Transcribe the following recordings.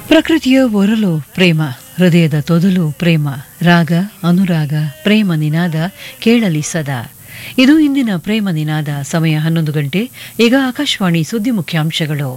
ಪ್ರಕೃತಿಯ ಒರಲು ಪ್ರೇಮ ಹೃದಯದ ತೊದಲು ಪ್ರೇಮ ರಾಗ ಅನುರಾಗ ಪ್ರೇಮ ನಿನಾದ ಕೇಳಲಿ ಸದಾ ಇದು ಇಂದಿನ ಪ್ರೇಮ ನಿನಾದ ಸಮಯ ಹನ್ನೊಂದು ಗಂಟೆ ಈಗ ಆಕಾಶವಾಣಿ ಸುದ್ದಿ ಮುಖ್ಯಾಂಶಗಳು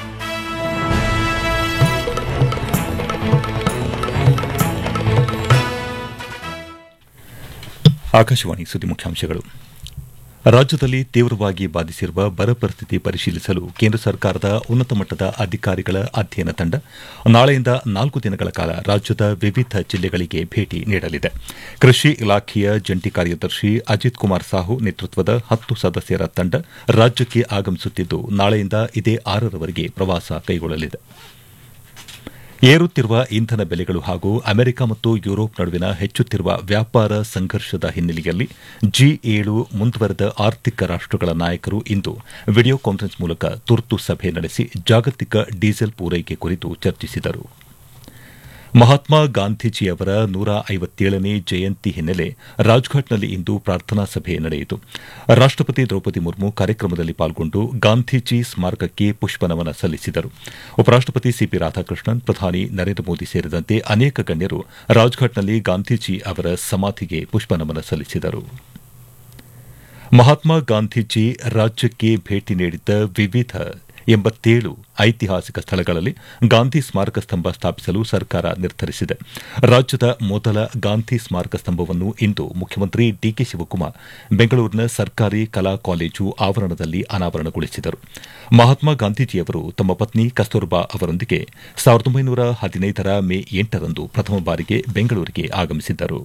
ಆಕಾಶವಾಣಿ ಸುದ್ದಿ ಮುಖ್ಯಾಂಶಗಳು ರಾಜ್ಯದಲ್ಲಿ ತೀವ್ರವಾಗಿ ಬಾಧಿಸಿರುವ ಬರ ಪರಿಸ್ಥಿತಿ ಪರಿಶೀಲಿಸಲು ಕೇಂದ್ರ ಸರ್ಕಾರದ ಉನ್ನತ ಮಟ್ಟದ ಅಧಿಕಾರಿಗಳ ಅಧ್ಯಯನ ತಂಡ ನಾಳೆಯಿಂದ ನಾಲ್ಕು ದಿನಗಳ ಕಾಲ ರಾಜ್ಯದ ವಿವಿಧ ಜಿಲ್ಲೆಗಳಿಗೆ ಭೇಟಿ ನೀಡಲಿದೆ ಕೃಷಿ ಇಲಾಖೆಯ ಜಂಟಿ ಕಾರ್ಯದರ್ಶಿ ಅಜಿತ್ ಕುಮಾರ್ ಸಾಹು ನೇತೃತ್ವದ ಹತ್ತು ಸದಸ್ಯರ ತಂಡ ರಾಜ್ಯಕ್ಕೆ ಆಗಮಿಸುತ್ತಿದ್ದು ನಾಳೆಯಿಂದ ಇದೇ ಆರರವರೆಗೆ ಪ್ರವಾಸ ಕೈಗೊಳ್ಳಲಿದೆ ಏರುತ್ತಿರುವ ಇಂಧನ ಬೆಲೆಗಳು ಹಾಗೂ ಅಮೆರಿಕ ಮತ್ತು ಯುರೋಪ್ ನಡುವಿನ ಹೆಚ್ಚುತ್ತಿರುವ ವ್ಯಾಪಾರ ಸಂಘರ್ಷದ ಹಿನ್ನೆಲೆಯಲ್ಲಿ ಜಿ ಏಳು ಮುಂದುವರೆದ ಆರ್ಥಿಕ ರಾಷ್ಟಗಳ ನಾಯಕರು ಇಂದು ವಿಡಿಯೋ ಕಾನ್ಫರೆನ್ಸ್ ಮೂಲಕ ತುರ್ತು ಸಭೆ ನಡೆಸಿ ಜಾಗತಿಕ ಡೀಸೆಲ್ ಪೂರೈಕೆ ಕುರಿತು ಚರ್ಚಿಸಿದರು ಮಹಾತ್ಮ ಗಾಂಧೀಜಿಯವರ ನೂರ ಐವತ್ತೇಳನೇ ಜಯಂತಿ ಹಿನ್ನೆಲೆ ರಾಜ್ಘಾಟ್ನಲ್ಲಿ ಇಂದು ಪ್ರಾರ್ಥನಾ ಸಭೆ ನಡೆಯಿತು ರಾಷ್ಟಪತಿ ದ್ರೌಪದಿ ಮುರ್ಮು ಕಾರ್ಯಕ್ರಮದಲ್ಲಿ ಪಾಲ್ಗೊಂಡು ಗಾಂಧೀಜಿ ಸ್ಮಾರಕಕ್ಕೆ ಪುಷ್ಪನಮನ ಸಲ್ಲಿಸಿದರು ಉಪರಾಷ್ಟಪತಿ ಸಿಪಿ ರಾಧಾಕೃಷ್ಣನ್ ಪ್ರಧಾನಿ ನರೇಂದ್ರ ಮೋದಿ ಸೇರಿದಂತೆ ಅನೇಕ ಗಣ್ಯರು ರಾಜ್ಘಾಟ್ನಲ್ಲಿ ಗಾಂಧೀಜಿ ಅವರ ಸಮಾಧಿಗೆ ಪುಷ್ಪನಮನ ಸಲ್ಲಿಸಿದರು ಮಹಾತ್ಮ ಗಾಂಧೀಜಿ ರಾಜ್ಯಕ್ಕೆ ಭೇಟಿ ನೀಡಿದ್ದ ವಿವಿಧ ಎಂಬತ್ತೇಳು ಐತಿಹಾಸಿಕ ಸ್ಥಳಗಳಲ್ಲಿ ಗಾಂಧಿ ಸ್ಮಾರಕ ಸ್ತಂಭ ಸ್ಥಾಪಿಸಲು ಸರ್ಕಾರ ನಿರ್ಧರಿಸಿದೆ ರಾಜ್ಯದ ಮೊದಲ ಗಾಂಧಿ ಸ್ಮಾರಕ ಸ್ತಂಭವನ್ನು ಇಂದು ಮುಖ್ಯಮಂತ್ರಿ ಡಿಕೆ ಶಿವಕುಮಾರ್ ಬೆಂಗಳೂರಿನ ಸರ್ಕಾರಿ ಕಲಾ ಕಾಲೇಜು ಆವರಣದಲ್ಲಿ ಅನಾವರಣಗೊಳಿಸಿದರು ಮಹಾತ್ಮ ಗಾಂಧೀಜಿಯವರು ತಮ್ಮ ಪತ್ನಿ ಕಸ್ತೂರ್ಬಾ ಅವರೊಂದಿಗೆ ಸಾವಿರದ ಒಂಬೈನೂರ ಹದಿನೈದರ ಮೇ ಎಂಟರಂದು ಪ್ರಥಮ ಬಾರಿಗೆ ಬೆಂಗಳೂರಿಗೆ ಆಗಮಿಸಿದ್ದರು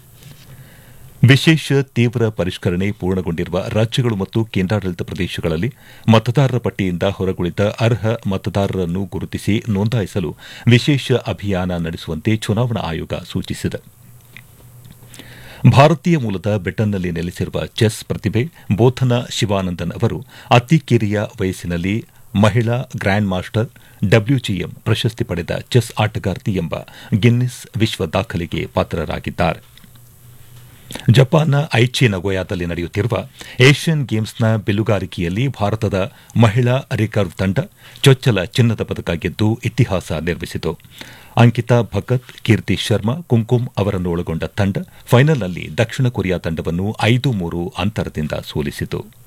ವಿಶೇಷ ತೀವ್ರ ಪರಿಷ್ಕರಣೆ ಪೂರ್ಣಗೊಂಡಿರುವ ರಾಜ್ಯಗಳು ಮತ್ತು ಕೇಂದ್ರಾಡಳಿತ ಪ್ರದೇಶಗಳಲ್ಲಿ ಮತದಾರರ ಪಟ್ಟಿಯಿಂದ ಹೊರಗುಳಿದ ಅರ್ಹ ಮತದಾರರನ್ನು ಗುರುತಿಸಿ ನೋಂದಾಯಿಸಲು ವಿಶೇಷ ಅಭಿಯಾನ ನಡೆಸುವಂತೆ ಚುನಾವಣಾ ಆಯೋಗ ಸೂಚಿಸಿದೆ ಭಾರತೀಯ ಮೂಲದ ಬ್ರಿಟನ್ನಲ್ಲಿ ನೆಲೆಸಿರುವ ಚೆಸ್ ಪ್ರತಿಭೆ ಬೋಧನಾ ಶಿವಾನಂದನ್ ಅವರು ಅತಿ ಕಿರಿಯ ವಯಸ್ಸಿನಲ್ಲಿ ಮಹಿಳಾ ಗ್ರ್ಯಾಂಡ್ ಮಾಸ್ಟರ್ ಡಬ್ಲ್ಯೂಜಿಎಂ ಪ್ರಶಸ್ತಿ ಪಡೆದ ಚೆಸ್ ಆಟಗಾರ್ತಿ ಎಂಬ ಗಿನ್ನಿಸ್ ವಿಶ್ವ ದಾಖಲೆಗೆ ಪಾತ್ರರಾಗಿದ್ದಾರೆ ಜಪಾನ್ನ ಐಚಿ ನಗೋಯಾದಲ್ಲಿ ನಡೆಯುತ್ತಿರುವ ಏಷ್ಯನ್ ಗೇಮ್ಸ್ನ ಬಿಲ್ಲುಗಾರಿಕೆಯಲ್ಲಿ ಭಾರತದ ಮಹಿಳಾ ರಿಕರ್ವ್ ತಂಡ ಚೊಚ್ಚಲ ಚಿನ್ನದ ಪದಕ ಗೆದ್ದು ಇತಿಹಾಸ ನಿರ್ಮಿಸಿತು ಅಂಕಿತಾ ಭಗತ್ ಕೀರ್ತಿ ಶರ್ಮಾ ಕುಂಕುಮ್ ಅವರನ್ನು ಒಳಗೊಂಡ ತಂಡ ಫೈನಲ್ನಲ್ಲಿ ದಕ್ಷಿಣ ಕೊರಿಯಾ ತಂಡವನ್ನು ಐದು ಮೂರು ಅಂತರದಿಂದ ಸೋಲಿಸಿತು